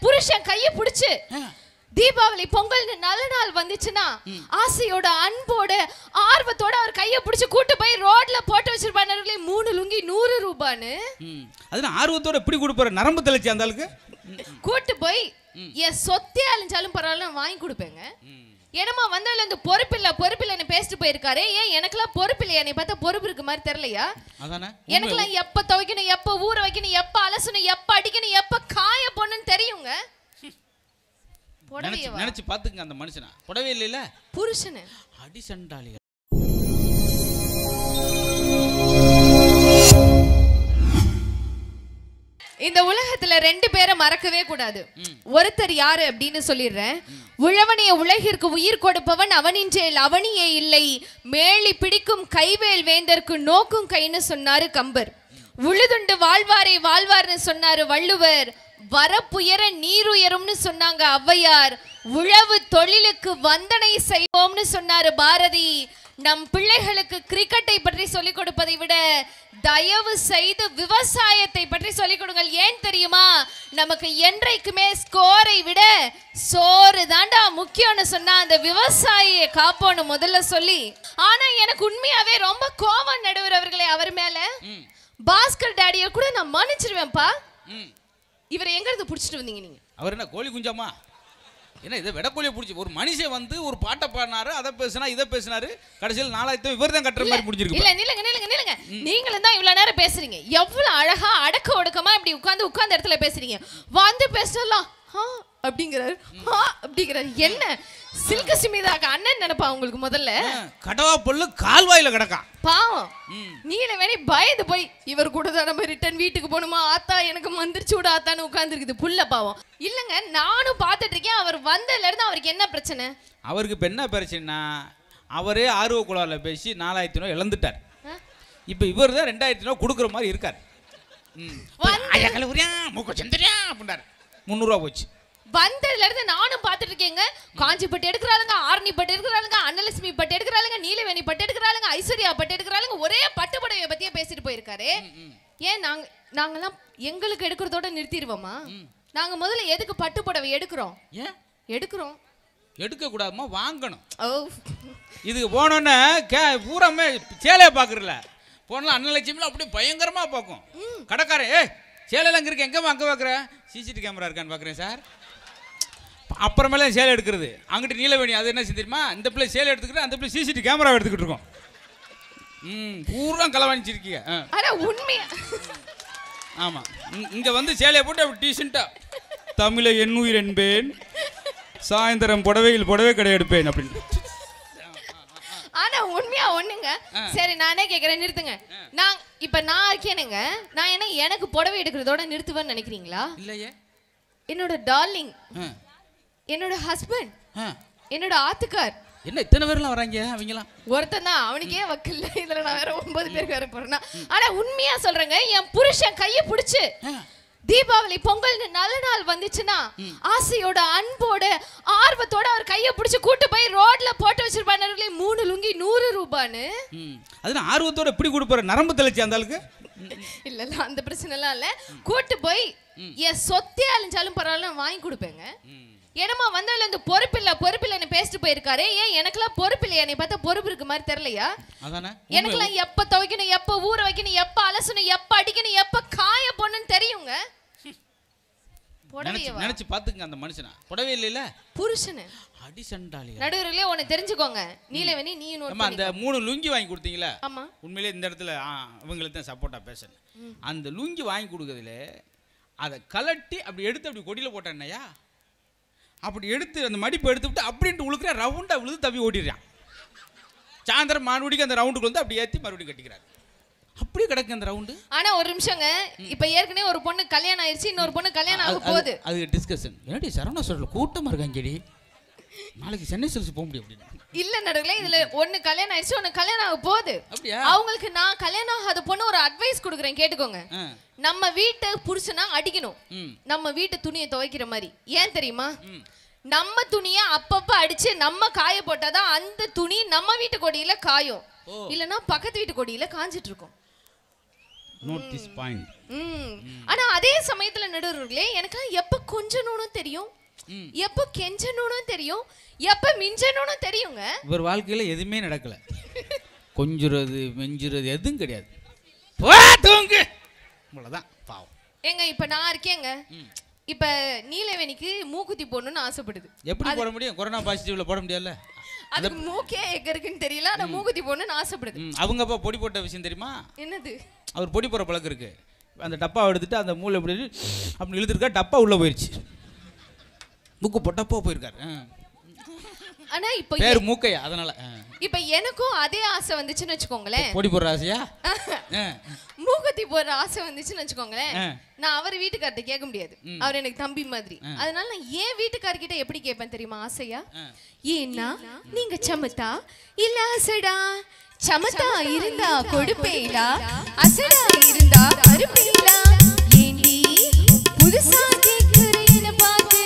புருஷன் கைய புடிச்சு ஆ. தீபாவளி பொங்கல்னு நல்ல நாள் வந்துச்சுன்னா ஆசையோட அன்போட ஆர்வத்தோட அவர் கைய புடிச்சு கூட்டு போய் ரோட்ல போட்டு வச்சிருப்பாரு மூணு லுங்கி நூறு ரூபான்னு ம் அது நான் ஆர்வத்தோட எப்படி கொடுப்பாரு நரம்பு தெளிச்சு அந்த ஆளுக்கு கூட்டு போய் என் சொத்தே அழிஞ்சாலும் பரவாயில்ல நான் வாங்கி கொடுப்பேங்க என்னமா வந்ததுல இருந்து பொறுப்பில்ல பொறுப்பில்லைன்னு பேசிட்டு போயிருக்காரு ஏன் எனக்கெல்லாம் பொறுப்பு இல்லையா என்னை பார்த்தா பொறுப்பு இருக்கு மாதிரி தெரியலையா அதானே எனக்கெல்லாம் எப்ப துவைக்கணும் எப்ப ஊற வைக்கணும் எப்ப அலசணும் எப்ப அடிக்கணும் எப்ப காய போடணும்னு தெரியுங்க நினைச்சு புடவையவா நினைச்சு பாத்துங்க அந்த மனுஷனா புடவே இல்லைல்ல புருஷனு அடி சண்டாளிகள் இந்த உலகத்துல ரெண்டு பேரை மறக்கவே கூடாது ஒருத்தர் யாரு அப்படின்னு சொல்லிடுறேன் உழவனைய உலகிற்கு உயிர் கொடுப்பவன் அவனின்றேல் அவனியே இல்லை மேலி பிடிக்கும் கைவேல் வேந்தற்கு நோக்கும் கைன்னு சொன்னாரு கம்பர் உழுதுண்டு வாழ்வாரை வாழ்வார்னு சொன்னாரு வள்ளுவர் வரப்புயர நீருயரும்னு சொன்னாங்க ஔவையார் உழவு தொழிலுக்கு வந்தனை செய்வோம்னு சொன்னாரு பாரதி நம் பிள்ளைகளுக்கு கிரிக்கெட்டை பற்றி சொல்லிக் கொடுப்பதை விட தயவு செய்து விவசாயத்தை பற்றி சொல்லிக் கொடுங்கள் ஏன் தெரியுமா நமக்கு என்றைக்குமே ஸ்கோரை விட சோறு தாண்டா முக்கியம்னு சொன்னா அந்த விவசாயியை காப்போன்னு முதல்ல சொல்லி ஆனா எனக்கு உண்மையாவே ரொம்ப கோபம் நடுவர் அவர்களே அவர் மேல ம் பாஸ்கர் டாடியை கூட நான் மன்னிச்சிருவேன்ப்பா ம் இவரை எங்க இருந்து புடிச்சிட்டு வந்தீங்க நீங்க அவர் என்ன கோழி குஞ்சாமா என்ன இதை வெடக்கோழியை பிடிச்சி ஒரு மனுஷன் வந்து ஒரு பாட்டை பாடினாரு அதை பேசினா இதை பேசினாரு கடைசியில் நாலாயிரத்து இவர் தான் கட்டுற மாதிரி முடிஞ்சிருக்கு இல்ல நில்லுங்க நில்லுங்க நில்லுங்க நீங்களும் தான் இவ்வளவு நேரம் பேசுறீங்க எவ்வளவு அழகா அடக்க ஒடுக்கமா இப்படி உட்கார்ந்து உட்கார்ந்த இடத்துல பேசுறீங்க வந்து பேசலாம் ஆ அப்படிங்கிறாரு ஆ அப்படிங்கிறாரு என்ன சில்க சிமிதாக்கு அண்ணன் நினைப்பா உங்களுக்கு முதல்ல ஆ, கடவா பொல்லு கால்வாயில கிடக்கான் பாவம் ம் நீல வேணி பயந்து போய் இவர் கூட தான் நம்ம ரிட்டர்ன் வீட்டுக்கு போகணுமா ஆத்தா எனக்கு மந்திரிச்சு விட ஆத்தான்னு உட்கார்ந்துருக்குது புள்ள பாவம் இல்லங்க நானும் பார்த்துட்டு இருக்கேன் அவர் வந்ததுல இருந்து அவருக்கு என்ன பிரச்சனை அவருக்கு இப்போ என்ன பிரச்சனைனா அவரே ஆர்வ குழாவில் பேசி நாலாயிரத்தி ரூபா இழந்துட்டார் ஆ? இப்போ இவர் தான் ரெண்டாயிரத்தி ரூபா கொடுக்குற மாதிரி இருக்கார் ம் வந்து- ஐயா கலவுரியா மூக்க செந்துரியா அப்படின்றார் முந்நூறுரூவா போச்சு வந்ததுல இருந்து நானும் பார்த்துட்டு இருக்கேங்க காஞ்சி பட்டு எடுக்கிறாளுங்க ஆரணி பட்டு எடுக்கிறாளுங்க அன்னலட்சுமி பட்டு எடுக்கிறாளுங்க நீலவேணி பட்டு எடுக்கிறாளுங்க ஐஸ்வர்யா பட்டு எடுக்கிறாளுங்க ஒரே பட்டு புடவைய பத்தியே பேசிட்டு போயிருக்காரு ஏன் நாங்க நாங்கெல்லாம் எங்களுக்கு எடுக்கிறதோட நிறுத்திடுவோமா நாங்க முதல்ல எதுக்கு பட்டு புடவை எடுக்கிறோம் ஏன் எடுக்கிறோம் எடுக்கக்கூடாதுமா வாங்கணும் ஓ இதுக்கு போனோன்னே கே பூராமே சேலையை பார்க்குறல போனாலும் அன்னலட்சுமியில் அப்படியே பயங்கரமாக பார்க்கும் கடைக்காரன் ஏய் சேலையில் அங்கே இருக்கு எங்கேம்மா அங்கே பார்க்குற சிசிடிவி கேமரா இருக்கான்னு பார்க்குறேன் சார் அப்புறமேலே சேலை எடுக்கிறது அங்கிட்டு நீலவேணி அது என்ன செஞ்சு தெரியுமா இந்த பிள்ளை சேலை எடுத்துக்கிட்டு அந்த பிள்ளை சிசிடிவி கேமரா எடுத்துக்கிட்டு இருக்கோம் ம் பூரா களவாணிச்சிருக்கீங்க ஆ ஆனா உண்மையா ஆமாம் இங்கே வந்து சேலையை போட்டு அப்படி டீசெண்டாக தமிழை எண்ணுயிர் என்பேன் சாயந்தரம் புடவையில் புடவை கடை எடுப்பேன் அப்படின்னு ஆனா உண்மையா ஒண்ணுங்க சரி நானே கேக்குறேன் நிறுத்துங்க நான் இப்ப நான் இருக்கேனுங்க நான் என்ன எனக்கு புடவை எடுக்கிறதோட நிறுத்துவேன்னு நினைக்கிறீங்களா இல்லையே என்னோட டார்லிங் ஆ என்னோட ஹஸ்பண்ட் ஆ என்னோட ஆத்துக்கார் என்ன இத்தனை பேர்லாம் வராங்க அவங்களாம் ஒருத்தன் தான் அவனுக்கே வக்கில்ல இதுல நான் வேற ஒன்பது பேர் வேற போறேன்னா ஆனா உண்மையா சொல்றேங்க என் புருஷன் கைய புடிச்சு தீபாவளி பொங்கல்னு நல்ல நாள் வந்துச்சுன்னா ஆசையோட அன்போட ஆர்வத்தோட அவர் கைய புடிச்சு கூட்டு போய் ரோட்ல போட்டு வச்சிருப்பாரு மூணு லுங்கி நூறு ரூபான்னு ம் அது நான் ஆர்வத்தோட எப்படி கொடுப்பாரு நரம்பு தெளிச்சு அந்த ஆளுக்கு இல்ல இல்ல அந்த பிரச்சனை எல்லாம் இல்ல கூட்டு போய் என் சொத்தே அழிஞ்சாலும் பரவாயில்ல நான் வாங்கி கொடுப்பேங்க என்னமா வந்ததுல இருந்து பொறுப்பு இல்ல பொறுப்பு இல்லைன்னு பேசிட்டு போயிருக்காரு ஏன் எனக்கெல்லாம் பொறுப்பு இல்லையா என்னை பார்த்தா பொறுப்பு இருக்கு மாதிரி தெரியலையா அதானே எனக்கெல்லாம் எப்ப துவைக்கணும் எப்ப ஊற வைக்கணும் எப்ப அலசணும் எப்ப அடிக்கணும் எப்ப காய போடணும்னு தெரியுங்க நினைச்சு புடவையவா நினைச்சு பாத்துங்க அந்த மனுஷனா புடவே இல்லைல்ல புருஷனு அடி சண்டாளியா நடுவர்களே ஒண்ணு தெரிஞ்சுக்கோங்க நீலவேணி நீ நம்ம நோட் அந்த மூணு லுங்கி வாங்கி கொடுத்தீங்களா ஆமா உண்மையிலே இந்த இடத்துல ஆ, இவங்களுக்கு தான் சப்போர்ட்டா பேசணும் அந்த லுங்கி வாங்கி கொடுக்கறதுல அதை கலட்டி அப்படி எடுத்து அப்படி கொடியில் போட்டேன்னையா அப்படி எடுத்து அந்த மடிப்பு எடுத்து விட்டு அப்படின்ட்டு உழுக்கிற ரவுண்டாக விழுது தப்பி ஓட்டிடுறான் சாயந்தரம் மறுபடியும் அந்த ரவுண்டுக்கு வந்து அப்படி ஏற்றி மறுபடியும் கட்டிக்கிறார் அப்படியே கிடக்கு அந்த ரவுண்டு ஆனா ஒரு நிமிஷங்க இப்ப ஏற்கனவே ஒரு பொண்ணு கல்யாணம் ஆயிருச்சு இன்னொரு பொண்ணு கல்யாணம் ஆக போகுது அது டிஸ்கஷன் ஏடி சரவணா சொல்ல கூட்டமாக இருக்காங்கடி நாளைக்கு சென்னை சில்ஸ் போக முடியும் அப்படின்னு இல்ல நடுவுல இதுல ஒண்ணு கல்யாணம் ஆயிடுச்சு ஒண்ணு கல்யாணம் ஆக போகுது அப்படியா அவங்களுக்கு நான் கல்யாணம் ஆகாத பொண்ணு ஒரு அட்வைஸ் கொடுக்குறேன் கேட்டுக்கோங்க ஆ நம்ம வீட்டை புருஷனா அடிக்கணும் ம் நம்ம வீட்டு துணியை துவைக்கிற மாதிரி ஏன் தெரியுமா ம் நம்ம துணியை அப்பப்ப அடிச்சு நம்ம காய போட்டாதான் அந்த துணி நம்ம வீட்டு கொடியில காயும் ஓ. இல்லனா பக்கத்து வீட்டு கொடியில காஞ்சிட்டு இருக்கும் நோட் திஸ் பாயிண்ட் ம். ஆனா அதே சமயத்துல நடுவர்களே எனக்கெல்லாம் எப்ப கொஞ்சணும்னு தெரியும் எப்ப கெஞ்சணும்னு தெரியும் எப்ப மிஞ்சணும்னு தெரியுங்க இவர் வாழ்க்கையில எதுவுமே நடக்கல கொஞ்சுறது மெஞ்சுறது எதுவும் கிடையாது போ தூங்கு இவ்வளவுதான் பாவம் ஏங்க இப்ப நான் இருக்கேங்க இப்ப நீலவேணிக்கு மூக்குத்தி போடணும்னு ஆசைப்படுது எப்படி போட முடியும் கொரோனா பாசிட்டிவ்ல போட முடியல அதுக்கு மூக்கே எங்க இருக்குன்னு தெரியல ஆனா மூக்குத்தி போடணும்னு ஆசைப்படுது ம், அவங்க அப்பா பொடி போட்ட விஷயம் தெரியுமா என்னது அவர் பொடி போடுற பழக்கம் இருக்கு அந்த டப்பாவை எடுத்துட்டு அந்த மூளை இப்படி அப்படி இழுத்துருக்கா டப்பா உள்ள போயிருச்சு மூக்கு பொட்டப்போ போயிருக்காரு ஆ. ஆனா இப்ப பேர் மூக்கையா அதனால ஆ. இப்ப எனக்கும் அதே ஆசை வந்துச்சுன்னு வச்சுக்கோங்களேன் பொடி போடுற ஆசையா ஆ. மூக்குத்தி போடுற ஆசை வந்துச்சுன்னு வச்சுக்கோங்களேன் ஆ. நான் அவர் வீட்டுக்கார்ட்ட கேட்க முடியாது அவர் எனக்கு தம்பி மாதிரி அதனால நான் ஏன் வீட்டுக்காரர்கிட்ட எப்படி கேட்பேன் தெரியுமா ஆசையா ஏன்னா நீங்க சமத்தா இல்ல அசடா சமத்தா இருந்தா கொடுப்பேலா அசடா இருந்தா கருப்பேலா ஏண்டி புதுசா கேக்குறேன்னு பார்த்து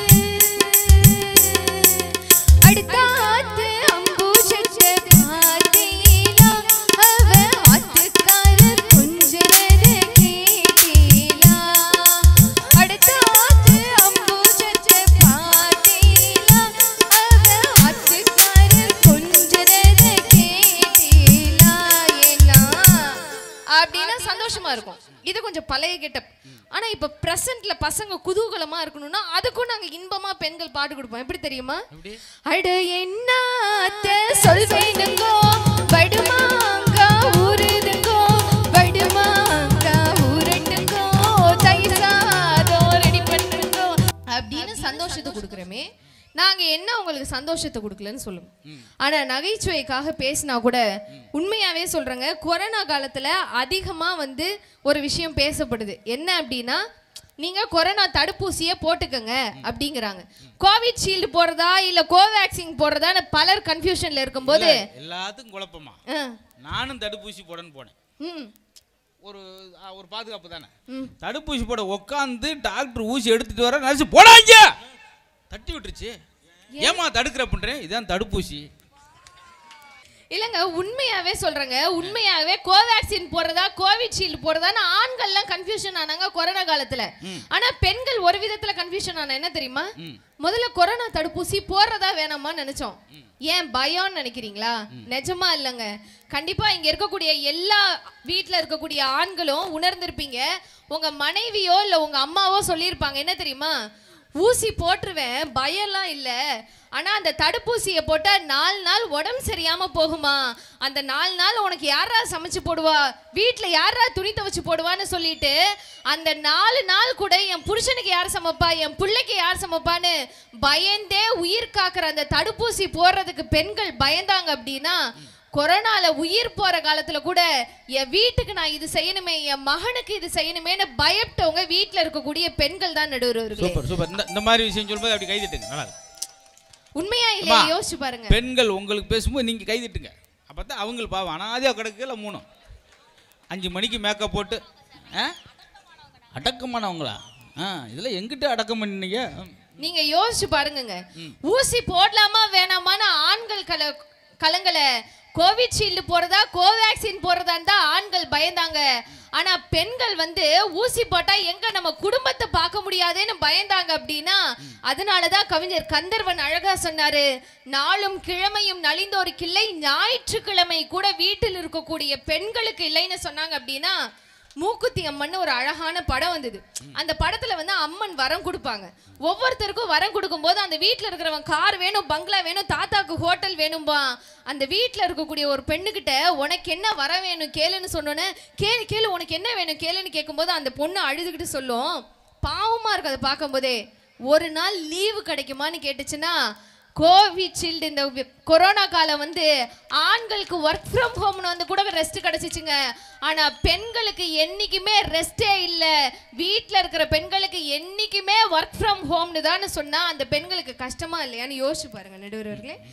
அடுத்த ஆத்து அம்பூஜத்தை பார்த்தேலா அவ ஆத்துக்காரர் கொஞ்சரத கேட்டேலா அடுத்த ஆத்து அம்பூஜத்தை பார்த்தேலா அவ ஆத்துக்காரர் கொஞ்சரத கேட்டேலா ஏன்னா அப்படின்னா சந்தோஷமா இருக்கும் இது கொஞ்சம் பழைய கெட்டப் ஆனா இப்ப பிரசன்ட்ல பசங்க குதூகலமா இருக்கணும்னா அதுக்கும் நாங்க இன்பமா பெண்கள் பாட்டு கொடுப்போம் எப்படி தெரியுமா எப்படி அட என்னாத்த சொல்வேனுங்கோ படுமாங்கா ஊருதுங்கோ படுமாங்கா ஊரட்டுங்கோ தயிர் சாதம் ரெடி பண்ணுங்கோ அப்படின்னு சந்தோஷத்தை கொடுக்குறோமே நாங்க என்ன உங்களுக்கு சந்தோஷத்தை கொடுக்கலன்னு சொல்லுங்க ஆனா நகைச்சுவைக்காக பேசினா கூட உண்மையாவே சொல்றேங்க கொரோனா காலத்துல அதிகமா வந்து ஒரு விஷயம் பேசப்படுது என்ன அப்படின்னா நீங்க கொரோனா தடுப்பூசியை போட்டுக்கங்க அப்படிங்கிறாங்க கோவிட் ஷீல்டு போடுறதா இல்ல கோவேக்சின் போடுறதான்னு பலர் கன்ஃபியூஷன்ல இருக்கும்போது எல்லாத்துக்கும் குழப்பமா ஆ, நானும் தடுப்பூசி போடன்னு போனேன் ம், ஒரு ஆ, ஒரு பாதுகாப்பு தானே ம். தடுப்பூசி போட உட்காந்து டாக்டர் ஊசி எடுத்துட்டு வர நர்ஸ் போடாங்க தட்டி விட்டுருச்சு ஏமா தடுக்கிற பண்றேன் இதான் தடுப்பூசி இல்லங்க உண்மையாவே சொல்றேங்க உண்மையாவே கோவேக்சின் போடுறதா கோவிட் ஷீல்டு போடுறதான்னு ஆண்கள்லாம் கன்ஃபியூஷன் ஆனாங்க கொரோனா காலத்துல ஆனா பெண்கள் ஒரு விதத்துல கன்ஃபியூஷன் ஆனா என்ன தெரியுமா ம். முதல்ல கொரோனா தடுப்பூசி போடுறதா வேணாமான்னு நினைச்சோம் ஏன் பயம்னு நினைக்கிறீங்களா நிஜமா இல்லைங்க கண்டிப்பா இங்க இருக்கக்கூடிய எல்லா வீட்ல இருக்கக்கூடிய ஆண்களும் உணர்ந்திருப்பீங்க உங்க மனைவியோ இல்ல உங்க அம்மாவோ சொல்லியிருப்பாங்க என்ன தெரியுமா ஊசி போட்டுருவேன் பயம்லாம் இல்ல ஆனா அந்த தடுப்பூசியை போட்டா நாலு நாள் உடம்பு சரியாம போகுமா அந்த நாலு நாள் உனக்கு யாரா சமைச்சு போடுவா வீட்ல யாரா துணி துவைச்சு போடுவான்னு சொல்லிட்டு அந்த நாலு நாள் கூட என் புருஷனுக்கு யார் சமைப்பா என் பிள்ளைக்கு யார் சமைப்பான்னு பயந்தே உயிர் காக்குற அந்த தடுப்பூசி போடுறதுக்கு பெண்கள் பயந்தாங்க அப்படின்னா கொரோனால உயிர் போற காலத்துல கூட என் வீட்டுக்கு நான் இது செய்யணுமே என் மகனுக்கு இது செய்யணுமேன்னு பயப்பட்டவங்க வீட்ல இருக்கக்கூடிய பெண்கள் தான் நடுவர்களே சூப்பர் சூப்பர் இந்த இந்த மாதிரி விஷயம் சொல்லும்போது அப்படி கைதிட்டுங்க நல்லா இருக்கும். உண்மையா இல்லையா அம்மா. யோசிச்சு பாருங்க பெண்கள் உங்களுக்கு பேசும்போது நீங்க கைதிட்டுங்க அப்பதான் அவங்களுக்கு பாவம் அனாதையா கிடக்குல மூணும் அஞ்சு மணிக்கு மேக்கப் போட்டு ஆ அடக்கமானவங்களா ஆ இதெல்லாம் எங்கிட்ட அடக்கம் பண்ணீங்க ம். நீங்க யோசிச்சு பாருங்கங்க ஊசி போடலாமா வேணாமான்னு ஆண்கள் கல கலங்கல கோவிட் ஷீல்டு போறதா கோவேக்சின் போறதான்னு தான் ஆண்கள் பயந்தாங்க ஆனா பெண்கள் வந்து ஊசி போட்டா எங்க நம்ம குடும்பத்தை பார்க்க முடியாதேன்னு பயந்தாங்க அப்படின்னா அதனாலதான் கவிஞர் கந்தர்வன் அழகா சொன்னாரு நாளும் கிழமையும் நலிந்தோருக்கு இல்லை ஞாயிற்றுக்கிழமை கூட வீட்டில் இருக்கக்கூடிய பெண்களுக்கு இல்லைன்னு சொன்னாங்க அப்படின்னா மூக்குத்தி அம்மன் ஒரு அழகான படம் வந்தது அந்த படத்துல வந்து அம்மன் வரம் கொடுப்பாங்க ஒவ்வொருத்தருக்கும் வரம் கொடுக்கும்போது அந்த வீட்ல இருக்கிறவன் கார் வேணும் பங்களா வேணும் தாத்தாக்கு ஹோட்டல் வேணும்பா அந்த வீட்ல இருக்கக்கூடிய ஒரு பெண்ணுகிட்ட உனக்கு என்ன வரம் வேணும் கேளுன்னு சொன்னோன்னே கேளு கேளு உனக்கு என்ன வேணும் கேளுன்னு கேட்கும்போது அந்த பொண்ணு அழுதுகிட்டு சொல்லும் பாவமா இருக்கு அதை பார்க்கும்போதே ஒரு நாள் லீவு கிடைக்குமான்னு கேட்டுச்சுன்னா கோவிஷீல்டு இந்த வி- கொரோனா காலம் வந்து ஆண்களுக்கு ஒர்க் ஃப்ரம் ஹோம்னு வந்து கூட ரெஸ்ட் கிடைச்சிச்சுங்க ஆனா பெண்களுக்கு என்னைக்குமே ரெஸ்டே இல்ல வீட்ல இருக்கிற பெண்களுக்கு என்னைக்குமே ஒர்க் ஃப்ரம் ஹோம்னு தான் சொன்னா அந்த பெண்களுக்கு கஷ்டமா இல்லையான்னு யோசிச்சு பாருங்க நடுவர்களே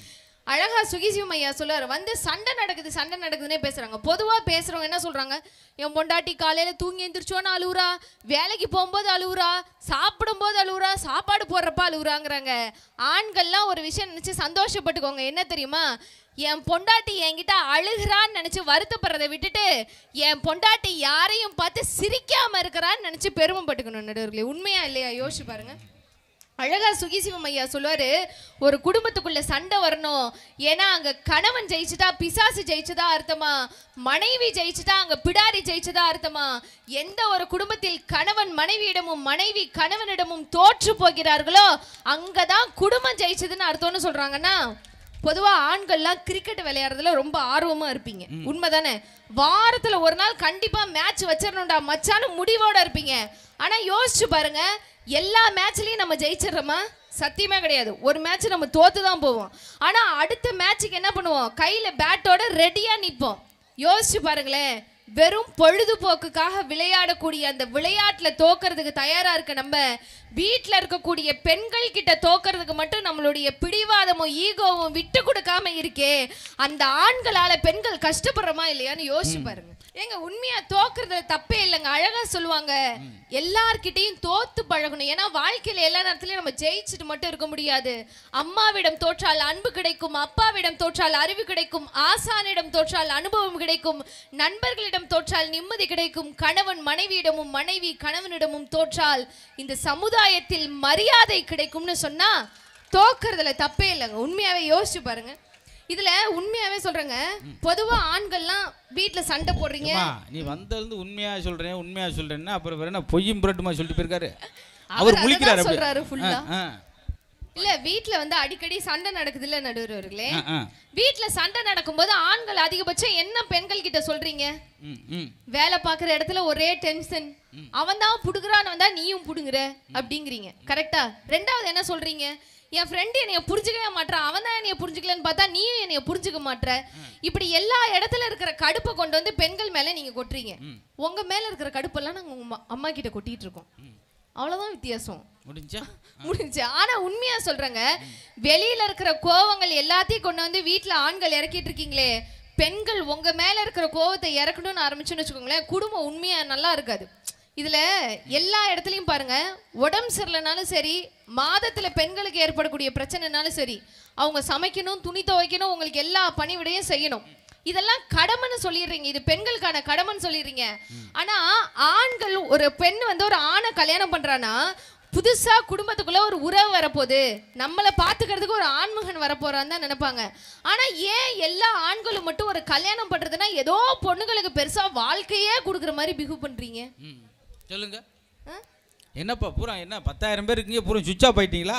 அழகா சுகிசிவம் ஐயா சொல்லுவாரு வந்து சண்டை நடக்குது சண்டை நடக்குதுன்னே பேசுறாங்க பொதுவா பேசுறவங்க என்ன சொல்றாங்க என் பொண்டாட்டி காலையில தூங்கி எந்திரிச்சோன்னு அழுவுறா வேலைக்கு போகும்போது அழுவுறா சாப்பிடும்போது அழுவுறா சாப்பாடு போடுறப்ப அழுவுறாங்கிறாங்க ஆண்கள்லாம் ஒரு விஷயம் நினைச்சு சந்தோஷப்பட்டுக்கோங்க என்ன தெரியுமா என் பொண்டாட்டி என்கிட்ட அழுகிறான்னு நினைச்சு வருத்தப்படுறதை விட்டுட்டு என் பொண்டாட்டி யாரையும் பார்த்து சிரிக்காம இருக்கிறான்னு நினைச்சு பெருமைப்பட்டுக்கணும் நடுவர்களே உண்மையா இல்லையா யோசிச்சு பாருங்க அழகா சுகிசிவம் ஐயா சொல்லுவாரு ஒரு குடும்பத்துக்குள்ள சண்டை வரணும் ஏன்னா அங்க கணவன் ஜெயிச்சுட்டா பிசாசு ஜெயிச்சதா அர்த்தமா மனைவி ஜெயிச்சுட்டா அங்க பிடாரி ஜெயிச்சதா அர்த்தமா எந்த ஒரு குடும்பத்தில் கணவன் மனைவியிடமும் மனைவி கணவனிடமும் தோற்று போகிறார்களோ அங்கதான் குடும்பம் ஜெயிச்சதுன்னு அர்த்தம்னு சொல்றாங்கன்னா பொதுவா ஆண்கள்லாம் கிரிக்கெட் விளையாடுறதுல ரொம்ப ஆர்வமா இருப்பீங்க உண்மைதானே வாரத்துல ஒரு நாள் கண்டிப்பா மேட்ச் வச்சிடணும்டா மச்சான்னு முடிவோட இருப்பீங்க ஆனா யோசிச்சு பாருங்க எல்லா மேட்ச்லயும் நம்ம ஜெயிச்சிடுறோமா சத்தியமே கிடையாது ஒரு மேட்ச் நம்ம தோத்து தான் போவோம் ஆனா அடுத்த மேட்ச்சுக்கு என்ன பண்ணுவோம் கையில பேட்டோட ரெடியா நிப்போம் யோசிச்சு பாருங்களேன் வெறும் பொழுதுபோக்குக்காக விளையாடக்கூடிய அந்த விளையாட்டுல தோக்கறதுக்கு தயாரா இருக்க நம்ம வீட்ல இருக்கக்கூடிய பெண்கள் கிட்ட தோக்கறதுக்கு மட்டும் நம்மளுடைய பிடிவாதமும் ஈகோவும் விட்டு கொடுக்காம இருக்கே அந்த ஆண்களால பெண்கள் கஷ்டப்படுறோமா இல்லையான்னு யோசிச்சு பாருங்க ஏங்க உண்மையா தோக்குறதுல தப்பே இல்லைங்க அழகா சொல்லுவாங்க எல்லார்கிட்டயும் தோத்து பழகணும் ஏன்னா வாழ்க்கையில எல்லா நேரத்துலயும் நம்ம ஜெயிச்சுட்டு மட்டும் இருக்க முடியாது அம்மாவிடம் தோற்றால் அன்பு கிடைக்கும் அப்பாவிடம் தோற்றால் அறிவு கிடைக்கும் ஆசானிடம் தோற்றால் அனுபவம் கிடைக்கும் நண்பர்களிடம் தோற்றால் நிம்மதி கிடைக்கும் கணவன் மனைவியிடமும் மனைவி கணவனிடமும் தோற்றால் இந்த சமுதாயத்தில் மரியாதை கிடைக்கும்னு சொன்னா தோக்குறதுல தப்பே இல்லைங்க உண்மையாவே யோசிச்சு பாருங்க இதுல உண்மையாவே சொல்றேங்க பொதுவா ஆண்கள்லாம் வீட்ல சண்டை போடுறீங்க அம்மா, நீ வந்திருந்து உண்மையா சொல்றேன் உண்மையா சொல்றேன்னா அப்புறம் வேற என்ன பொய்யும் புரட்டுமா சொல்லிட்டு போயிருக்காரு அவர் அவர் அதை முழிக்கிறாரு தான் அப்படி. சொல்றாரு full ஆ. ஆ, இல்ல வீட்ல வந்து அடிக்கடி சண்டை நடக்குது இல்ல நடுவர்களே ஆ, ஆ. வீட்ல சண்டை நடக்கும்போது ஆண்கள் அதிகபட்சம் என்ன பெண்கள் கிட்ட சொல்றீங்க ம், ம். வேலை பார்க்குற இடத்துல ஒரே டென்ஷன் அவன் தான் புடுங்குறான்னு வந்தா நீயும் புடுங்குற அப்படிங்கிறீங்க கரெக்டா ரெண்டாவது என்ன சொல்றீங்க என் ஃப்ரெண்டு என்னைய புரிஞ்சுக்கவே மாட்டான் அவன் தான் என்னைய புரிஞ்சுக்கலன்னு பார்த்தா நீயும் என்னைய புரிஞ்சுக்க மாட்ற இப்படி எல்லா இடத்துல இருக்கிற கடுப்பை கொண்டு வந்து பெண்கள் மேல நீங்க கொட்டுறீங்க உங்க மேல இருக்கிற கடுப்பெல்லாம் நாங்க உங்க அம்மா- அம்மா கிட்ட கொட்டிட்டு இருக்கோம் அவ்வளவுதான் வித்தியாசம் முடிஞ்சா முடிஞ்சு ஆனா உண்மையா சொல்றேங்க வெளியில இருக்கிற கோவங்கள் எல்லாத்தையும் கொண்டு வந்து வீட்ல ஆண்கள் இறக்கிட்டு இருக்கீங்களே பெண்கள் உங்க மேல இருக்கிற கோவத்தை இறக்கணும்னு ஆரம்பிச்சுன்னு வச்சுக்கோங்களேன் குடும்பம் உண்மையா நல்லா இருக்காது இதுல எல்லா இடத்துலயும் பாருங்க உடம்பு சரியில்லைனாலும் சரி மாதத்துல பெண்களுக்கு ஏற்படக்கூடிய பிரச்சனைனாலும் சரி அவங்க சமைக்கணும் துணி துவைக்கணும் உங்களுக்கு எல்லா பணிவிடையும் செய்யணும் இதெல்லாம் கடமைன்னு சொல்லிடுறீங்க இது பெண்களுக்கான கடமைன்னு சொல்லிடுறீங்க ஆனா ஆண்கள் ஒரு பெண் வந்து ஒரு ஆணை கல்யாணம் பண்றானா புதுசா குடும்பத்துக்குள்ள ஒரு உறவு வரப்போகுது நம்மளை பாத்துக்கிறதுக்கு ஒரு ஆண்மகன் வரப்போறான்னு தான் நினைப்பாங்க ஆனா ஏன் எல்லா ஆண்களும் மட்டும் ஒரு கல்யாணம் பண்றதுன்னா ஏதோ பொண்ணுங்களுக்கு பெருசா வாழ்க்கையே கொடுக்குற மாதிரி பிஹேவ் பண்றீங்க ம். சொல்லுங்க ஆ? என்னப்பா பூரா என்ன பத்தாயிரம் பேர் இருக்கீங்க பூரா சுவிட்ச் ஆஃப் ஆயிட்டீங்களா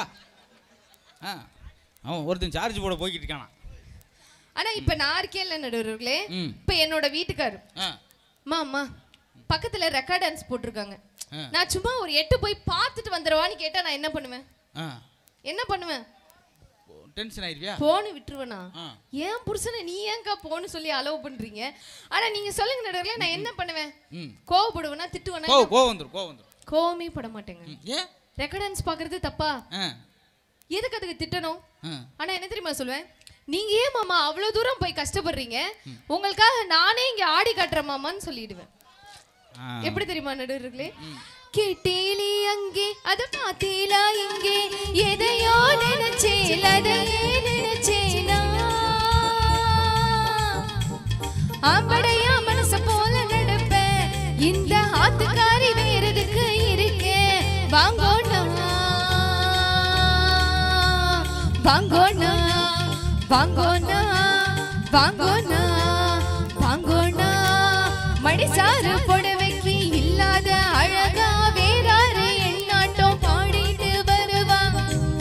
ஆ அவன் ஒருத்தன் சார்ஜ் போட போய்கிட்டு இருக்கானா ஆனா இப்ப நான் இருக்கேன் இல்ல நடுவர்களே ம் இப்ப என்னோட வீட்டுக்காரு ஆ மாமா பக்கத்துல ரெக்கார்ட் டான்ஸ் போட்டிருக்காங்க ஆ. நான் சும்மா ஒரு எட்டு போய் பார்த்துட்டு வந்துடுவான்னு கேட்டா நான் என்ன பண்ணுவேன் ஆ என்ன பண்ணுவேன் டென்ஷன் ஆயிருவியா போன்னு விட்டுருவேனா ஆ ஏன் புருஷனை நீ ஏன்க்கா போன்னு சொல்லி அலோவ் பண்றீங்க ஆனா நீங்க சொல்லுங்க நடுவர்களே நான் என்ன பண்ணுவேன் ம் கோவப்படுவேனா திட்டுவேனா கோ கோவம் வந்துடும் கோவம் வந்துடும் கோவமே பட மாட்டேங்க ம். ஏன் ரெக்கார்ட் டான்ஸ் பாக்குறது தப்பா ஆ எதுக்கு அதுக்கு திட்டணும் ஆ ஆனா என்ன தெரியுமா சொல்லுவேன் நீங்க ஏன் மாமா அவ்வளவு தூரம் போய் கஷ்டப்படுறீங்க உங்களுக்காக நானே இங்க ஆடி காட்டுறேன் மாமான்னு சொல்லிடுவேன் ஆ. எப்படி தெரியுமா நடுவர்களே கேட்டேலி அங்கே அத பார்த்தேலா இங்கே எதையோ நினைச்சேன் அதையே நினைச்சேனா ஆம்படையா மனச போல நடப்பேன் இந்த ஆத்துக்காரி வேறதுக்கு இருக்கேன் வாங்கோண்ணா வாங்கோண்ணா வாங்கோண்ணா வாங்கோண்ணா வாங்கோண்ணா மடிசாறு புடவைக்கு இல்லாத அழகா வேறாரு எண்ணாட்டம் பாடிட்டு வருவாங்க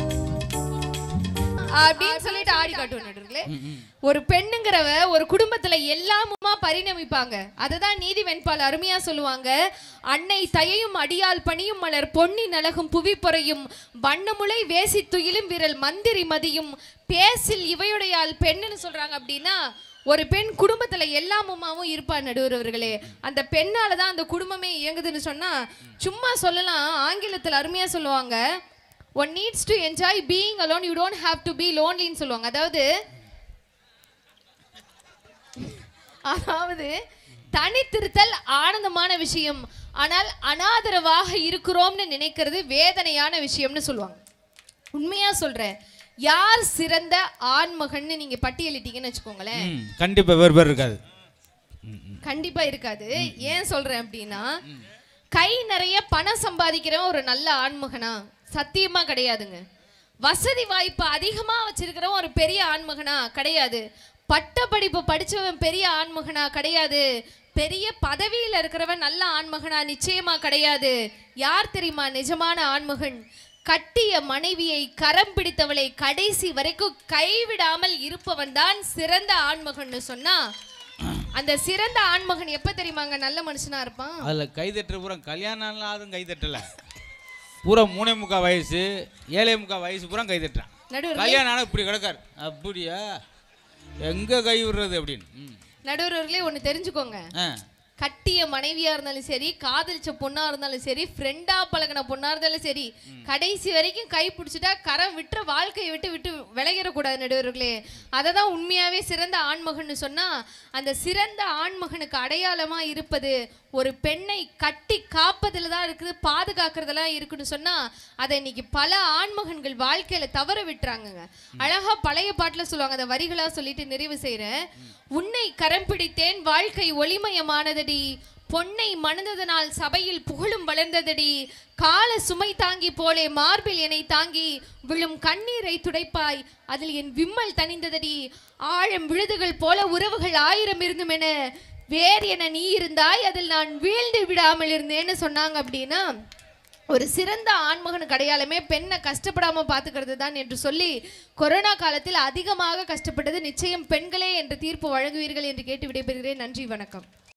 அப்படின்னு சொல்லிட்டு ஆடி காட்டுவோம் நடுவர்களே ம், ம். ஒரு பெண்ணுங்கிறவ ஒரு குடும்பத்துல எல்லாமுமா பரிணமிப்பாங்க அததான் நீதி வெண்பால் அருமையா சொல்லுவாங்க அன்னை தயையும் அடியால் பணியும் மலர் பொன்னி நலகும் புவி பொறையும் வண்ணமுலை வேசி துயிலும் விரல் மந்திரி மதியும் பேசில் இவையுடையால் பெண்ணுன்னு சொல்றாங்க அப்படின்னா ஒரு பெண் குடும்பத்துல எல்லாமுமாவும் இருப்பா நடுவர்களே அந்த பெண்ணால தான் அந்த குடும்பமே இயங்குதுன்னு சொன்னா சும்மா சொல்லலாம் ஆங்கிலத்துல அருமையா சொல்லுவாங்க one needs to enjoy being alone you don't have to be லோன்லின்னு சொல்லுவாங்க அதாவது அதாவது தனித்திருத்தல் ஆனந்தமான விஷயம் ஆனால் அனாதரவாக இருக்கிறோம்னு நினைக்கிறது வேதனையான விஷயம்னு சொல்லுவாங்க உண்மையா சொல்றேன் யார் சிறந்த ஆண்மகன்னு நீங்க பட்டியலிட்டீங்கன்னு வச்சுக்கோங்களேன் ம், கண்டிப்பா வேறு பேர் இருக்காது ம், ம். கண்டிப்பா இருக்காது ஏன் சொல்றேன் அப்படின்னா கை நிறைய பணம் சம்பாதிக்கிறவன் ஒரு நல்ல ஆண்மகனா சத்தியமா கிடையாதுங்க வசதி வாய்ப்பு அதிகமா வச்சிருக்கிறவன் ஒரு பெரிய ஆண்மகனா கிடையாது பட்ட படிப்பு படிச்சவன் பெரிய ஆண்மகனா கிடையாது பெரிய பதவியில இருக்கிறவன் நல்ல ஆண்மகனா நிச்சயமா கிடையாது யார் தெரியுமா நிஜமான ஆண்மகன் கட்டிய மனைவியை கரம் பிடித்தவளை கடைசி வரைக்கும் கைவிடாமல் இருப்பவன் தான் சிறந்த ஆண்மகன்னு சொன்னா அந்த சிறந்த ஆண்மகன் எப்ப தெரியுமாங்க நல்ல மனுஷனா இருப்பான் அதுல கைதட்டுற பூரா கல்யாணம் ஆதும் கைதட்டல பூரா மூணே முக்கா வயசு ஏழே முக்கா வயசு பூரா கைதட்டுறான் நடுவர் கல்யாணம் ஆனா இப்படி கிடக்கார் அப்படியா எங்க கை விடுறது அப்படின்னு ம். நடுவர்களே ஒண்ணு தெரிஞ்சுக்கோங்க ஆ கட்டிய மனைவியா இருந்தாலும் சரி காதலிச்ச பொண்ணா இருந்தாலும் சரி ஃப்ரெண்டா பழகின பொண்ணா இருந்தாலும் சரி கடைசி வரைக்கும் கை பிடிச்சிட்டா கரம் விட்டுற வாழ்க்கையை விட்டு விட்டு விலகிடக்கூடாது நடுவர்களே அதை தான் உண்மையாவே சிறந்த ஆண்மகன்னு சொன்னா அந்த சிறந்த ஆண்மகனுக்கு அடையாளமா இருப்பது ஒரு பெண்ணை கட்டி காப்பதுல தான் இருக்குது பாதுகாக்கிறதெல்லாம் இருக்குன்னு சொன்னா அதை இன்னைக்கு பல ஆண்மகன்கள் வாழ்க்கையில தவற விட்டுறாங்கங்க அழகா பழைய பாட்டுல சொல்லுவாங்க அந்த வரிகளா சொல்லிட்டு நிறைவு செய்றேன் உன்னை கரம் பிடித்தேன் வாழ்க்கை ஒளிமயமானதடி பொன்னை மணந்ததனால் சபையில் புகழும் வளர்ந்ததடி கால சுமை தாங்கி போலே மார்பில் என்னை தாங்கி விழும் கண்ணீரை துடைப்பாய் அதில் என் விம்மல் தணிந்ததடி ஆழம் விழுதுகள் போல உறவுகள் ஆயிரம் இருந்தும் என வேறு என நீ இருந்தாய் அதில் நான் வீழ்ந்து விடாமல் இருந்தேன்னு சொன்னாங்க அப்படின்னா ஒரு சிறந்த ஆண்மகனுக்கு அடையாளமே பெண்ணை கஷ்டப்படாம பாத்துக்கிறது தான் என்று சொல்லி கொரோனா காலத்தில் அதிகமாக கஷ்டப்பட்டது நிச்சயம் பெண்களே என்று தீர்ப்பு வழங்குவீர்கள் என்று கேட்டு விடைபெறுகிறேன் நன்றி வணக்கம்